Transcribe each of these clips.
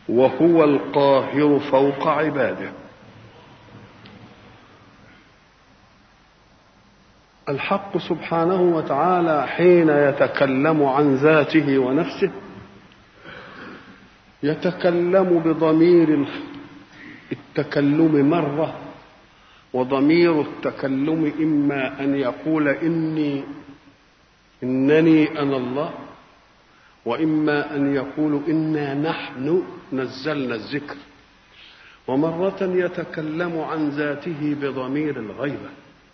وهو القاهر فوق عباده الحق سبحانه وتعالى حين يتكلم عن ذاته ونفسه يتكلم بضمير التكلم مره وضمير التكلم اما ان يقول اني انني انا الله واما ان يقول انا نحن نزلنا الذكر ومره يتكلم عن ذاته بضمير الغيبه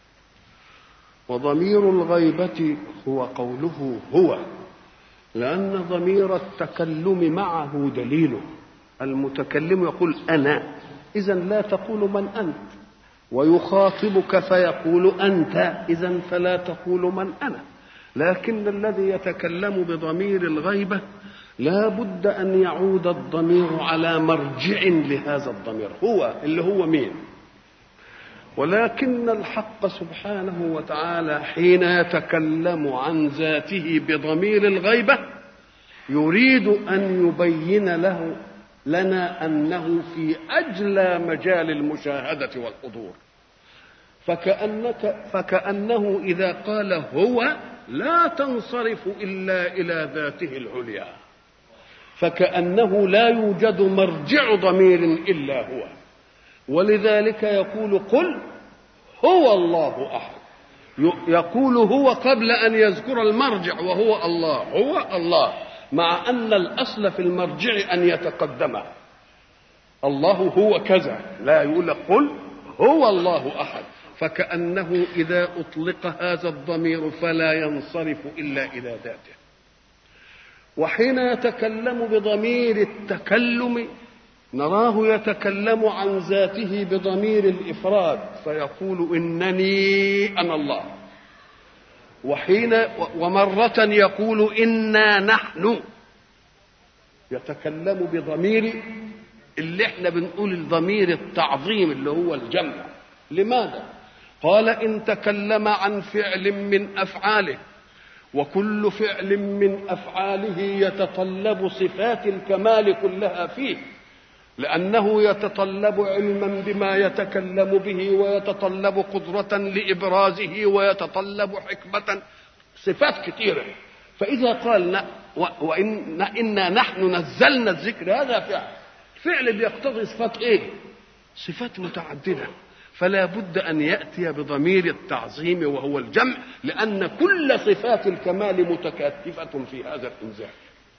وضمير الغيبه هو قوله هو لان ضمير التكلم معه دليله المتكلم يقول انا اذا لا تقول من انت ويخاطبك فيقول انت اذا فلا تقول من انا لكن الذي يتكلم بضمير الغيبه لا بد ان يعود الضمير على مرجع لهذا الضمير هو اللي هو مين ولكن الحق سبحانه وتعالى حين يتكلم عن ذاته بضمير الغيبه يريد ان يبين له لنا انه في اجلى مجال المشاهده والحضور فكانك فكانه اذا قال هو لا تنصرف الا الى ذاته العليا فكانه لا يوجد مرجع ضمير الا هو ولذلك يقول قل هو الله احد يقول هو قبل ان يذكر المرجع وهو الله هو الله مع ان الاصل في المرجع ان يتقدم الله هو كذا لا يقول لك قل هو الله احد فكانه اذا اطلق هذا الضمير فلا ينصرف الا الى ذاته وحين يتكلم بضمير التكلم نراه يتكلم عن ذاته بضمير الافراد فيقول انني انا الله وحين ومرة يقول إنا نحن يتكلم بضمير اللي احنا بنقول الضمير التعظيم اللي هو الجمع لماذا؟ قال إن تكلم عن فعل من أفعاله وكل فعل من أفعاله يتطلب صفات الكمال كلها فيه لأنه يتطلب علما بما يتكلم به ويتطلب قدرة لإبرازه ويتطلب حكمة صفات كثيرة فإذا قال وإن إنا نحن نزلنا الذكر هذا فعل فعل بيقتضي صفات إيه؟ صفات متعددة فلا بد أن يأتي بضمير التعظيم وهو الجمع لأن كل صفات الكمال متكاتفة في هذا الإنزال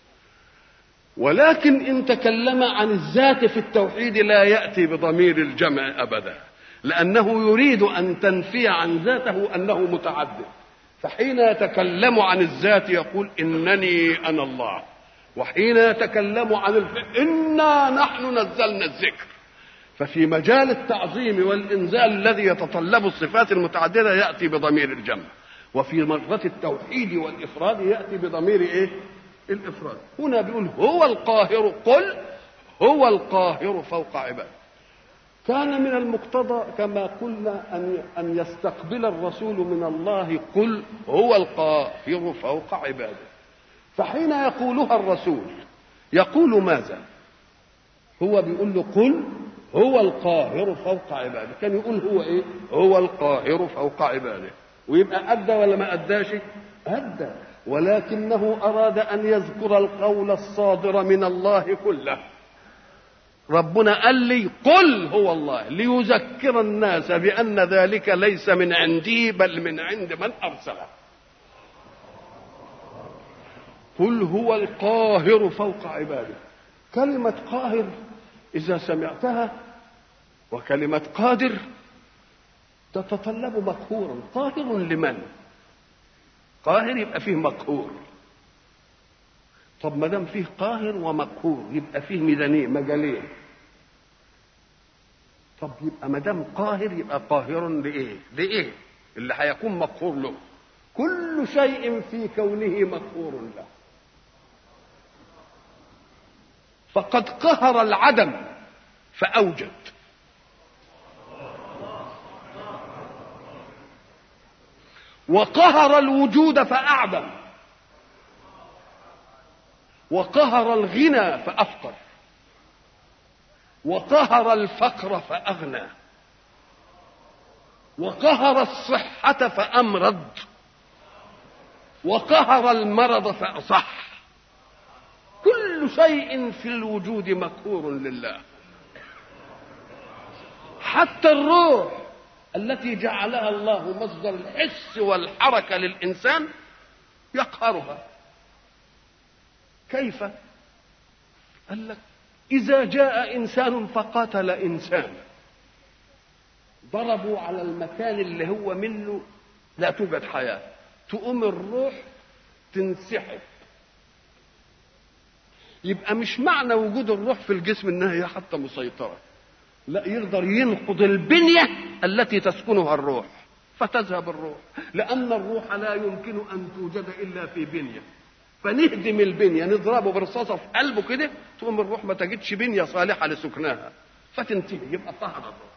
ولكن إن تكلم عن الذات في التوحيد لا يأتي بضمير الجمع أبدا لأنه يريد أن تنفي عن ذاته أنه متعدد فحين يتكلم عن الذات يقول إنني أنا الله وحين يتكلم عن الفعل إنا نحن نزلنا الذكر ففي مجال التعظيم والإنزال الذي يتطلب الصفات المتعددة يأتي بضمير الجمع وفي مرة التوحيد والإفراد يأتي بضمير إيه؟ الافراد هنا بيقول هو القاهر قل هو القاهر فوق عباده كان من المقتضى كما قلنا ان ان يستقبل الرسول من الله قل هو القاهر فوق عباده فحين يقولها الرسول يقول ماذا هو بيقول له قل هو القاهر فوق عباده كان يقول هو ايه هو القاهر فوق عباده ويبقى ادى ولا ما اداش ادى ولكنه أراد أن يذكر القول الصادر من الله كله ربنا قال لي قل هو الله ليذكر الناس بأن ذلك ليس من عندي بل من عند من أرسله قل هو القاهر فوق عباده كلمة قاهر إذا سمعتها وكلمة قادر تتطلب مقهورا قاهر لمن؟ قاهر يبقى فيه مقهور طب ما دام فيه قاهر ومقهور يبقى فيه ميزانين مجالين طب يبقى ما دام قاهر يبقى قاهر لايه؟ لايه؟ اللي هيكون مقهور له كل شيء في كونه مقهور له فقد قهر العدم فأوجد وقهر الوجود فأعدم وقهر الغنى فأفقر وقهر الفقر فأغنى وقهر الصحة فأمرض وقهر المرض فأصح كل شيء في الوجود مقهور لله حتى الروح التي جعلها الله مصدر الحس والحركة للإنسان يقهرها كيف قال لك إذا جاء إنسان فقاتل إنسان ضربوا على المكان اللي هو منه لا توجد حياة تقوم الروح تنسحب يبقى مش معنى وجود الروح في الجسم انها هي حتى مسيطره لا يقدر ينقض البنيه التي تسكنها الروح فتذهب الروح لان الروح لا يمكن ان توجد الا في بنيه فنهدم البنيه نضربه برصاصه في قلبه كده تقوم الروح ما تجدش بنيه صالحه لسكنها فتنتهي يبقى طهر الروح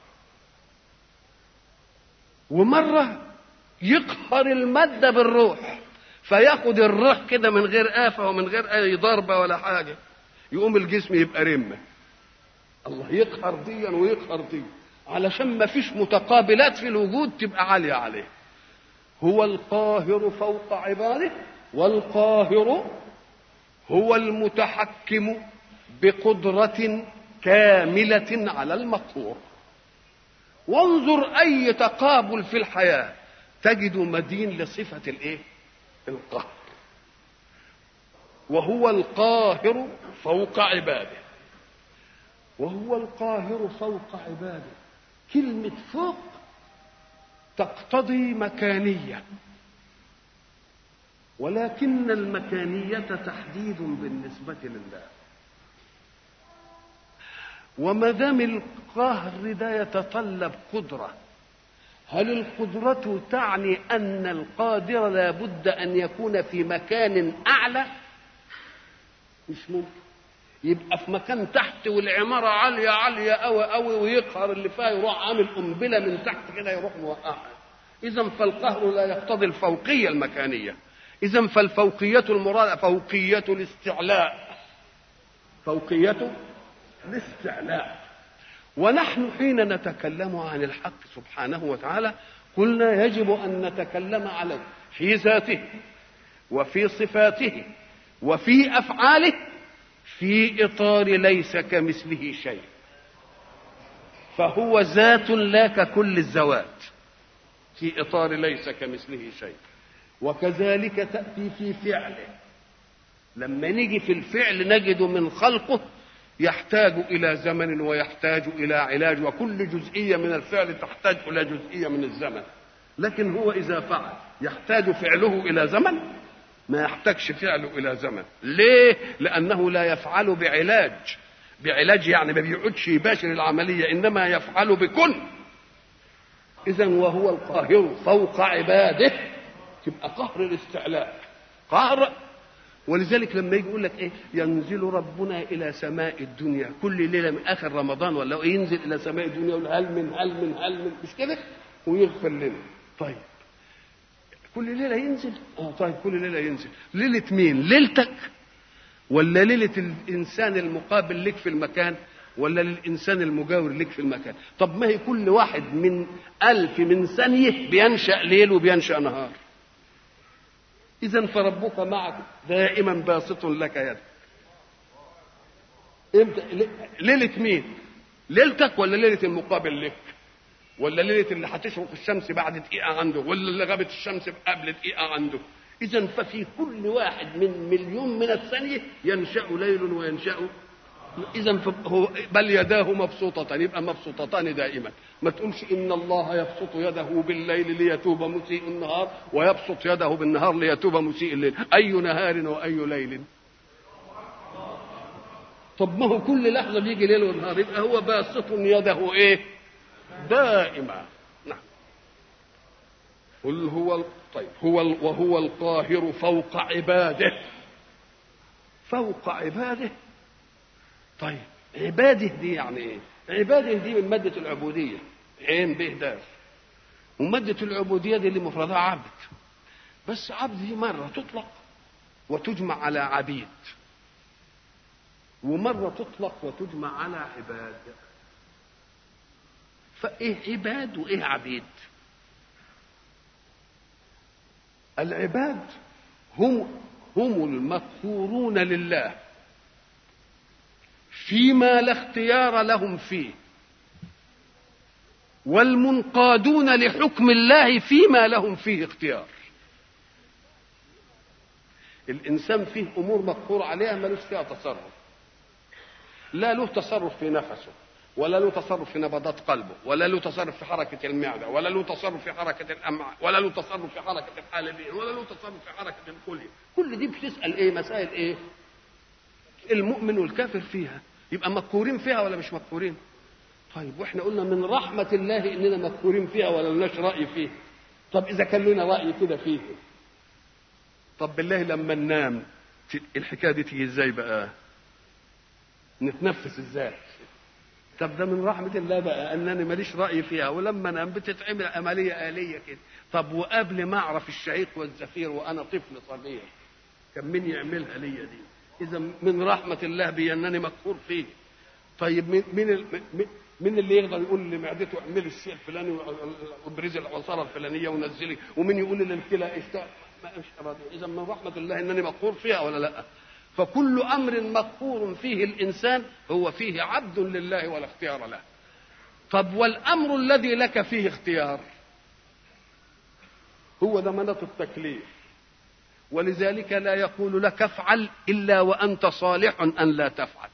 ومره يقهر الماده بالروح فياخد الروح كده من غير آفة ومن غير أي ضربة ولا حاجة يقوم الجسم يبقى رمة الله يقهر ديا ويقهر دي علشان ما فيش متقابلات في الوجود تبقى عالية عليه هو القاهر فوق عباده والقاهر هو المتحكم بقدرة كاملة على المقهور وانظر أي تقابل في الحياة تجد مدين لصفة الإيه؟ القهر وهو القاهر فوق عباده وهو القاهر فوق عباده كلمة فوق تقتضي مكانية ولكن المكانية تحديد بالنسبة لله وما دام القهر ده يتطلب قدره هل القدرة تعني أن القادر لا بد أن يكون في مكان أعلى مش ممكن يبقى في مكان تحت والعمارة عالية عالية أوي أوي ويقهر اللي فيها يروح عامل قنبلة من تحت كده يروح موقعها إذا فالقهر لا يقتضي الفوقية المكانية إذا فالفوقية المراد فوقية الاستعلاء فوقية الاستعلاء ونحن حين نتكلم عن الحق سبحانه وتعالى قلنا يجب ان نتكلم عليه في ذاته وفي صفاته وفي افعاله في اطار ليس كمثله شيء فهو ذات لا ككل الذوات في اطار ليس كمثله شيء وكذلك تاتي في فعله لما نيجي في الفعل نجد من خلقه يحتاج إلى زمن ويحتاج إلى علاج وكل جزئية من الفعل تحتاج إلى جزئية من الزمن لكن هو إذا فعل يحتاج فعله إلى زمن ما يحتاجش فعله إلى زمن ليه؟ لأنه لا يفعل بعلاج بعلاج يعني ما بيقعدش يباشر العملية إنما يفعل بكن إذا وهو القاهر فوق عباده تبقى قهر الاستعلاء قهر ولذلك لما يجي يقول لك ايه ينزل ربنا الى سماء الدنيا كل ليله من اخر رمضان ولا ينزل الى سماء الدنيا يقول هل من هل من هل من مش كده ويغفر لنا طيب كل ليله ينزل اه طيب كل ليله ينزل ليله مين ليلتك ولا ليله الانسان المقابل لك في المكان ولا للإنسان المجاور لك في المكان طب ما هي كل واحد من ألف من ثانية بينشأ ليل وبينشأ نهار إذا فربك معك دائما باسط لك يدك امتى ليلة مين؟ ليلتك ولا ليلة المقابل لك؟ ولا ليلة اللي هتشرق الشمس بعد دقيقة عنده ولا اللي غابت الشمس قبل دقيقة عنده إذا ففي كل واحد من مليون من الثانية ينشأ ليل وينشأ إذا هو بل يداه مبسوطتان يبقى مبسوطتان دائما ما تقولش إن الله يبسط يده بالليل ليتوب مسيء النهار ويبسط يده بالنهار ليتوب مسيء الليل أي نهار وأي ليل طب ما هو كل لحظة بيجي ليل ونهار يبقى هو باسط يده إيه دائما نعم قل هو طيب هو وهو القاهر فوق عباده فوق عباده طيب عباده دي يعني ايه عباده دي من مادة العبودية عين به داف ومادة العبودية دي اللي مفردها عبد بس عبد دي مرة تطلق وتجمع على عبيد ومرة تطلق وتجمع على عباد فإيه عباد وإيه عبيد العباد هم هم المقهورون لله فيما لا اختيار لهم فيه والمنقادون لحكم الله فيما لهم فيه اختيار الانسان فيه امور مقهور عليها ملوش فيها تصرف لا له تصرف في نفسه ولا له تصرف في نبضات قلبه ولا له تصرف في حركة المعدة ولا له تصرف في حركة الأمعاء ولا له تصرف في حركة الحالبين ولا له تصرف في حركة الكلية كل دي بتسأل إيه مسائل إيه المؤمن والكافر فيها يبقى مذكورين فيها ولا مش مذكورين طيب واحنا قلنا من رحمة الله اننا مذكورين فيها ولا لناش رأي فيه طب اذا كان لنا رأي كده فيه طب بالله لما ننام الحكاية دي تيجي ازاي بقى نتنفس ازاي طب ده من رحمة الله بقى انني ماليش رأي فيها ولما انام بتتعمل عملية آلية كده طب وقبل ما اعرف الشهيق والزفير وانا طفل صغير كان مين يعملها ليا دي اذا من رحمة الله بي انني مقهور فيه طيب مين مين مين اللي يقدر يقول لمعدته اعملي الشيء الفلاني وابرزي العصاره الفلانيه ونزلي ومين يقول للكلى اشتاق ما اذا من رحمه الله انني مقهور فيها ولا لا فكل امر مقهور فيه الانسان هو فيه عبد لله ولا اختيار له طب والامر الذي لك فيه اختيار هو ضمانه التكليف ولذلك لا يقول لك افعل الا وانت صالح ان لا تفعل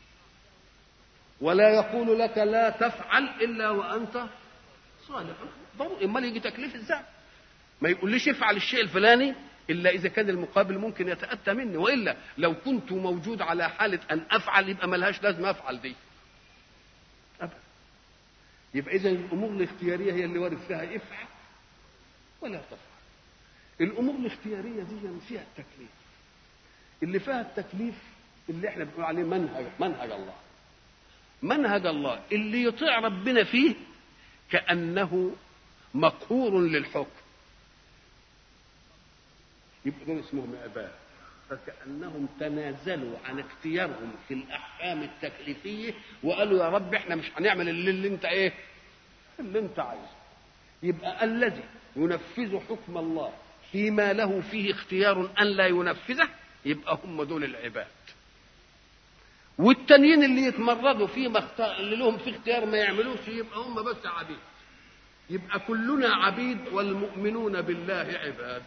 ولا يقول لك لا تفعل الا وانت صالح ضروري امال يجي تكليف ازاي ما يقوليش افعل الشيء الفلاني الا اذا كان المقابل ممكن يتاتى مني والا لو كنت موجود على حاله ان افعل يبقى ملهاش لازمه افعل دي ابدا يبقى اذا الامور الاختياريه هي اللي وارد فيها افعل ولا تفعل الامور الاختياريه دي فيها التكليف اللي فيها التكليف اللي احنا بنقول عليه منهج منهج الله منهج الله اللي يطيع ربنا فيه كانه مقهور للحكم يبقى دول اسمهم عباد فكانهم تنازلوا عن اختيارهم في الاحكام التكليفيه وقالوا يا رب احنا مش هنعمل اللي, اللي انت ايه اللي انت عايزه يبقى الذي ينفذ حكم الله فيما له فيه اختيار ان لا ينفذه يبقى هم دول العباد والتانيين اللي يتمردوا فيما اختار اللي لهم في اختيار ما يعملوش يبقى هم بس عبيد يبقى كلنا عبيد والمؤمنون بالله عباد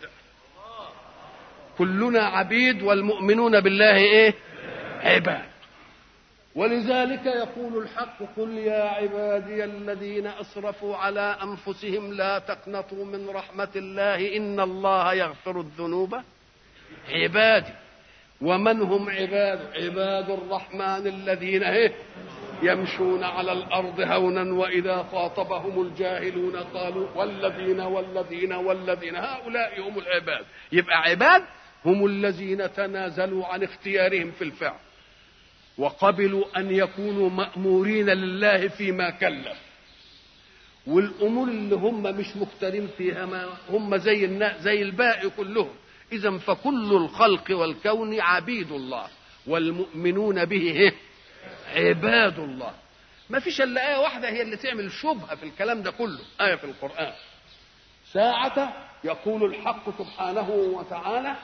كلنا عبيد والمؤمنون بالله ايه عباد ولذلك يقول الحق قل يا عبادي الذين اسرفوا على انفسهم لا تقنطوا من رحمه الله ان الله يغفر الذنوب عبادي ومن هم عباد عباد الرحمن الذين ايه يمشون على الارض هونا واذا خاطبهم الجاهلون قالوا والذين والذين والذين هؤلاء هم العباد يبقى عباد هم الذين تنازلوا عن اختيارهم في الفعل وقبلوا ان يكونوا مامورين لله فيما كلف والامور اللي هم مش مختارين فيها ما هم زي الناس زي الباقي كلهم اذا فكل الخلق والكون عبيد الله والمؤمنون به عباد الله ما فيش الا ايه واحده هي اللي تعمل شبهه في الكلام ده كله ايه في القران ساعه يقول الحق سبحانه وتعالى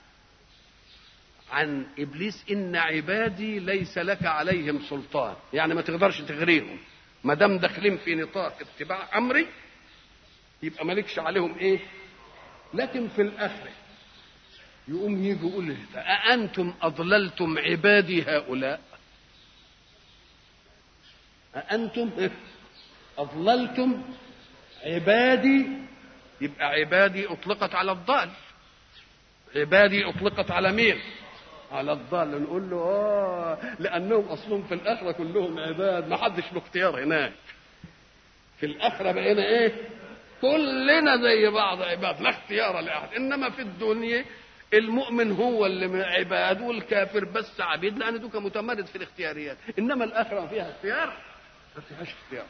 عن ابليس ان عبادي ليس لك عليهم سلطان يعني ما تقدرش تغريهم ما دام داخلين في نطاق اتباع امري يبقى مالكش عليهم ايه لكن في الاخره يقوم يجي يقول أأنتم أضللتم عبادي هؤلاء أأنتم أضللتم عبادي يبقى عبادي أطلقت على الضال عبادي أطلقت على مين على الضال نقول له آه لأنهم أصلهم في الآخرة كلهم عباد ما حدش له اختيار هناك في الآخرة بقينا إيه كلنا زي بعض عباد لا اختيار لأحد إنما في الدنيا المؤمن هو اللي عباد والكافر بس عبيد لان دوك متمرد في الاختياريات انما الاخره فيها اختيار ما فيهاش اختيار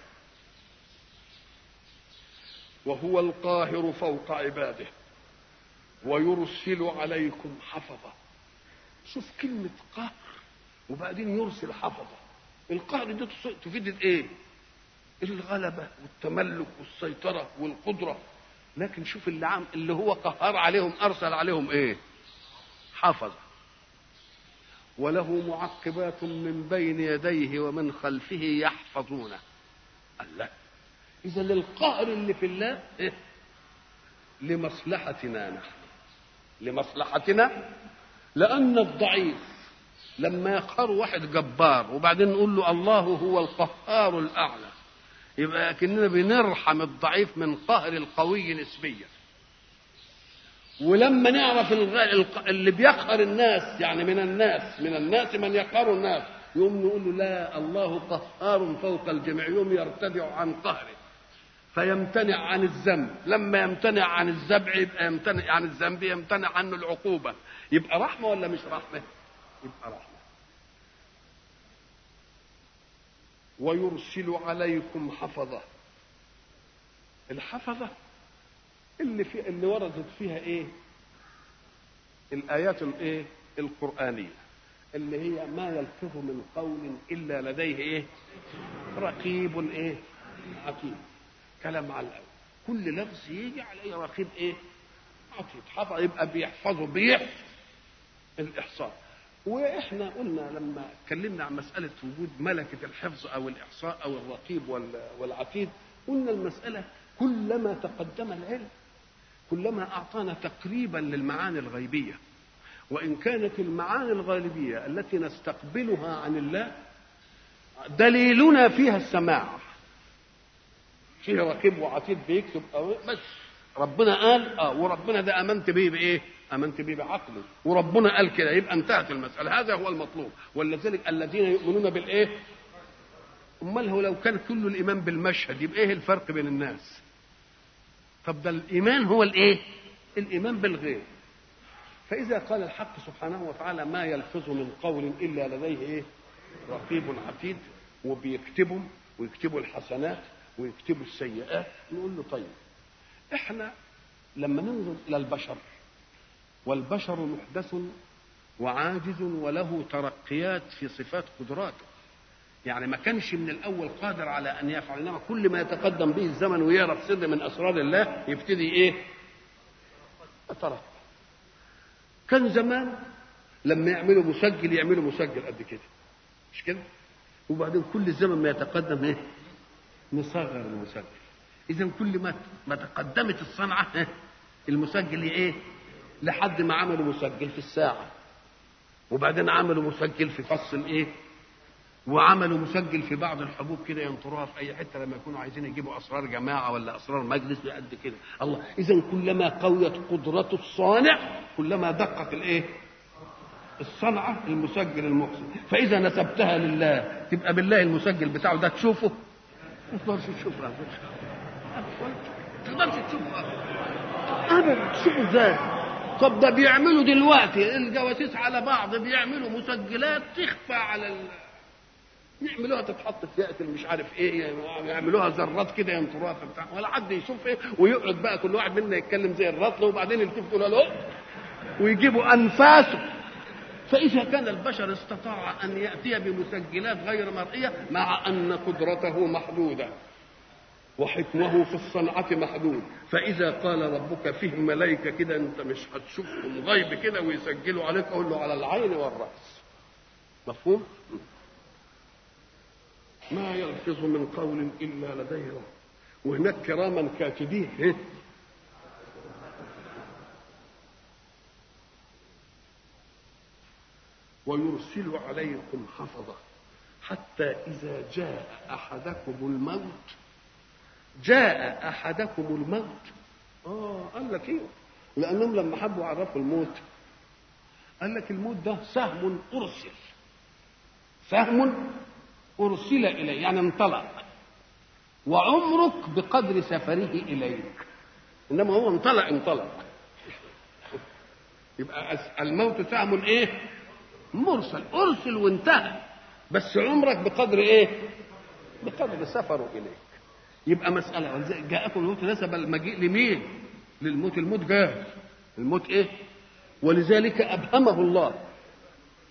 وهو القاهر فوق عباده ويرسل عليكم حفظه شوف كلمة قهر وبعدين يرسل حفظه القهر دي تفيد ايه الغلبة والتملك والسيطرة والقدرة لكن شوف اللي عام اللي هو قهر عليهم أرسل عليهم إيه حفظ وله معقبات من بين يديه ومن خلفه يحفظونه الله إذا للقهر اللي في الله إيه؟ لمصلحتنا نحن لمصلحتنا لأن الضعيف لما يقهر واحد جبار وبعدين نقول له الله هو القهار الأعلى يبقى كأننا بنرحم الضعيف من قهر القوي نسبيا ولما نعرف اللي بيقهر الناس يعني من الناس من الناس من يقهر الناس يوم نقول له لا الله قهار فوق الجميع يوم يرتدع عن قهره فيمتنع عن الذنب لما يمتنع عن الزبع يبقى يمتنع عن الذنب يمتنع عنه العقوبة يبقى رحمة ولا مش رحمة يبقى رحمة ويرسل عليكم حفظة الحفظة اللي في اللي وردت فيها ايه الايات الايه القرانيه اللي هي ما يلفظ من قول الا لديه ايه رقيب ايه عتيد كلام على الأول كل لفظ يجي عليه رقيب ايه عتيد حفظ يبقى بيحفظه بيحفظ الاحصاء واحنا قلنا لما اتكلمنا عن مساله وجود ملكه الحفظ او الاحصاء او الرقيب والعتيد قلنا المساله كلما تقدم العلم كلما اعطانا تقريبا للمعاني الغيبيه وان كانت المعاني الغالبيه التي نستقبلها عن الله دليلنا فيها السماع فيه رقيب وعتيد بيكتب بس ربنا قال اه وربنا ده امنت به بايه؟ امنت به بعقله وربنا قال كده يبقى انتهت المساله هذا هو المطلوب ولذلك الذين يؤمنون بالايه؟ امال هو لو كان كل الايمان بالمشهد يبقى ايه الفرق بين الناس؟ طب ده الايمان هو الايه؟ الايمان بالغيب فاذا قال الحق سبحانه وتعالى ما يلفظ من قول الا لديه ايه؟ رقيب عتيد وبيكتبوا ويكتبوا الحسنات ويكتبوا السيئات نقول له طيب احنا لما ننظر الى البشر والبشر محدث وعاجز وله ترقيات في صفات قدراته يعني ما كانش من الاول قادر على ان يفعل انما كل ما يتقدم به الزمن ويعرف سر من اسرار الله يبتدي ايه يترقى كان زمان لما يعملوا مسجل يعملوا مسجل قد كده مش كده وبعدين كل الزمن ما يتقدم ايه نصغر المسجل اذا كل ما ما تقدمت الصنعه المسجل ايه لحد ما عملوا مسجل في الساعه وبعدين عملوا مسجل في فص الايه وعملوا مسجل في بعض الحبوب كده ينطروها في اي حته لما يكونوا عايزين يجيبوا اسرار جماعه ولا اسرار مجلس قد كده الله اذا كلما قويت قدره الصانع كلما دقت الايه الصنعه المسجل المحسن فاذا نسبتها لله تبقى بالله المسجل بتاعه ده تشوفه ما تقدرش تشوفه ما تقدرش تشوفه ابدا تشوفه ازاي طب ده بيعملوا دلوقتي الجواسيس على بعض بيعملوا مسجلات تخفى على ال... يعملوها تتحط في يأتي مش عارف ايه يعملوها ذرات كده ينطروها في بتاع ولا حد يشوف ايه ويقعد بقى كل واحد منا يتكلم زي الرطل وبعدين يلتفت يقول له ويجيبوا انفاسه فإذا كان البشر استطاع أن يأتي بمسجلات غير مرئية مع أن قدرته محدودة وحكمه في الصنعة محدود فإذا قال ربك فيه ملائكة كده أنت مش هتشوفهم غيب كده ويسجلوا عليك أقول له على العين والرأس مفهوم؟ ما يلفظ من قول إلا لديه وهناك كراما كاتبين ويرسل عليكم حفظة حتى إذا جاء أحدكم الموت جاء أحدكم الموت آه قال لك إيه لأنهم لما حبوا يعرفوا الموت قال لك الموت ده سهم أرسل سهم أرسل إليه يعني انطلق وعمرك بقدر سفره إليك إنما هو انطلق انطلق يبقى الموت سهم إيه؟ مرسل ارسل وانتهى بس عمرك بقدر ايه بقدر سفره اليك يبقى مسألة جاءكم الموت نسب المجيء لمين للموت الموت جاء الموت ايه ولذلك أبهمه الله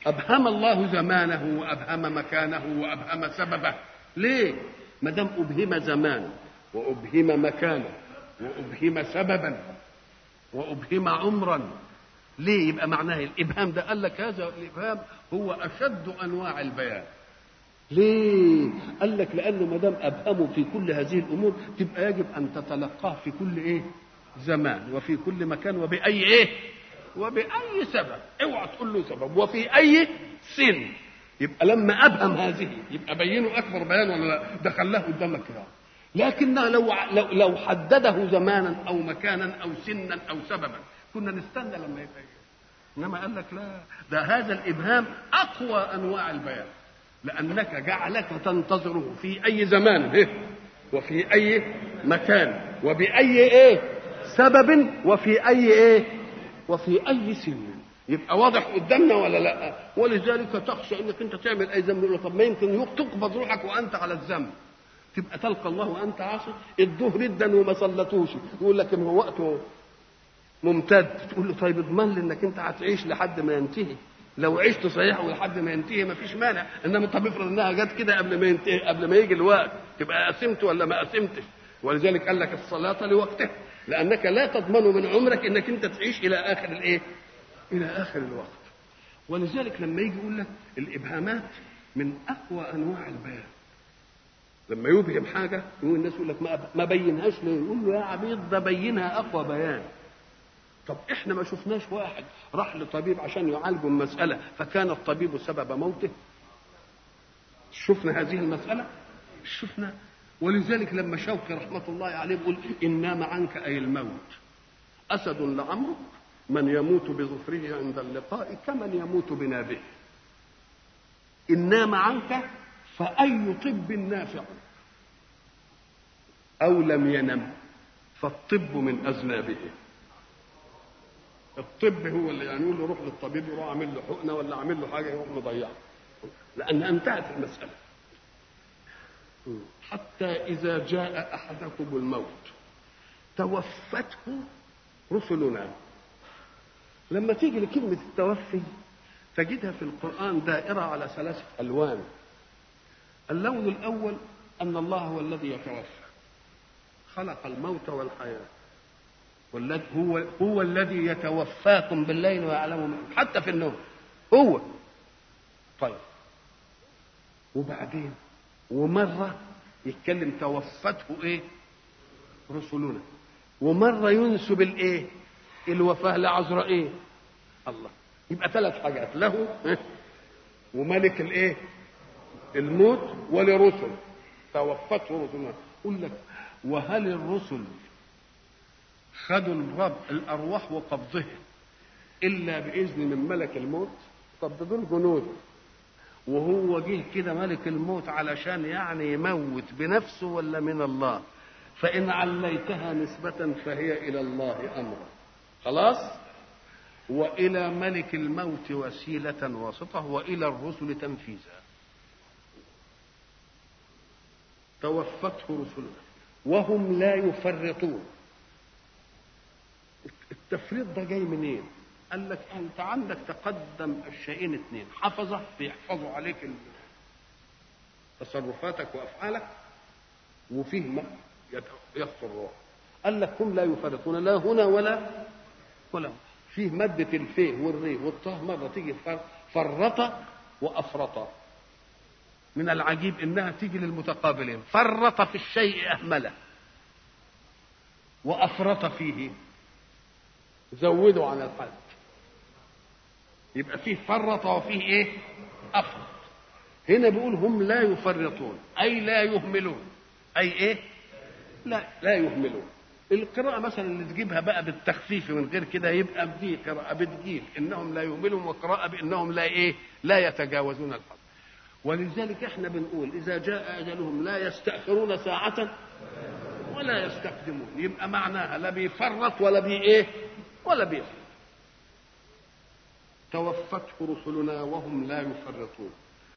ابهم الله زمانه وابهم مكانه وابهم سببه ليه ما دام ابهم زمان وابهم مكانا وابهم سببا وابهم عمرا ليه يبقى معناه الابهام ده قال لك هذا الابهام هو اشد انواع البيان ليه قال لك لانه ما دام ابهموا في كل هذه الامور تبقى يجب ان تتلقاه في كل ايه زمان وفي كل مكان وباي ايه وباي سبب اوعى تقول له سبب وفي اي سن يبقى لما ابهم هذه يبقى بينه اكبر بيان ولا لا ده خلاه قدامك كده لكنه لو لو لو حدده زمانا او مكانا او سنا او سببا كنا نستنى لما يبين انما قال لك لا ده هذا الابهام اقوى انواع البيان لانك جعلك تنتظره في اي زمان إيه؟ وفي اي مكان وباي ايه سبب وفي اي ايه وفي اي سن يبقى واضح قدامنا ولا لا ولذلك تخشى انك انت تعمل اي ذنب يقول طب ما يمكن تقبض روحك وانت على الذنب تبقى تلقى الله وانت عاصي الظهر جدا وما صلتوش يقول لك هو وقته ممتد تقول له طيب اضمن لي انك انت هتعيش لحد ما ينتهي لو عشت صحيح ولحد ما ينتهي ما فيش مانع انما طب افرض انها جت كده قبل ما ينتهي قبل ما يجي الوقت تبقى قسمت ولا ما قسمتش ولذلك قال لك الصلاه لوقتها لانك لا تضمن من عمرك انك انت تعيش الى اخر الايه؟ الى اخر الوقت ولذلك لما يجي يقول لك الابهامات من اقوى انواع البيان لما يبهم حاجه يقول الناس يقول لك ما, ما بينهاش ليه؟ يقول له يا عبيد ده بينها اقوى بيان طب احنا ما شفناش واحد راح لطبيب عشان يعالجه المساله فكان الطبيب سبب موته شفنا هذه المساله شفنا ولذلك لما شوقي رحمه الله عليه بيقول ان نام عنك اي الموت اسد لعمرك من يموت بظفره عند اللقاء كمن يموت بنابه ان نام عنك فاي طب نافع او لم ينم فالطب من اذنابه الطب هو اللي يعني يقول له روح للطبيب يروح عامل له حقنه ولا عامل له حاجه يروح مضيعه لان انتهت المساله حتى اذا جاء احدكم الموت توفته رسلنا لما تيجي لكلمه التوفي تجدها في القران دائره على ثلاثه الوان اللون الاول ان الله هو الذي يتوفى خلق الموت والحياه والذي هو هو الذي يتوفاكم بالليل ويعلم حتى في النوم هو طيب وبعدين ومرة يتكلم توفته ايه رسلنا ومرة ينسب الايه الوفاة لعزرائيل الله يبقى ثلاث حاجات له وملك الايه الموت ولرسل توفته رسلنا قل لك وهل الرسل خدوا الرب الارواح وقبضها الا باذن من ملك الموت طب ده دول جنود وهو جه كده ملك الموت علشان يعني يموت بنفسه ولا من الله فان عليتها نسبه فهي الى الله امرا خلاص والى ملك الموت وسيله واسطه والى الرسل تنفيذا توفته رسلنا وهم لا يفرطون التفريط ده جاي منين؟ قال لك انت عندك تقدم الشيئين اثنين حفظه بيحفظوا عليك تصرفاتك وافعالك وفيه يخطر الروح قال لك هم لا يفرطون لا هنا ولا ولا فيه مادة الفيه والري والطه مرة تيجي فرط وأفرط من العجيب إنها تيجي للمتقابلين فرط في الشيء أهمله وأفرط فيه زودوا عن الحد يبقى فيه فرط وفيه ايه افرط هنا بيقول هم لا يفرطون اي لا يهملون اي ايه لا لا يهملون القراءة مثلا اللي تجيبها بقى بالتخفيف من غير كده يبقى دي قراءة بتجيب انهم لا يهملون وقراءة بانهم لا ايه لا يتجاوزون الحد ولذلك احنا بنقول اذا جاء اجلهم لا يستأخرون ساعة ولا يستقدمون يبقى معناها لا بيفرط ولا بي ايه ولا بيفرط توفته رسلنا وهم لا يفرطون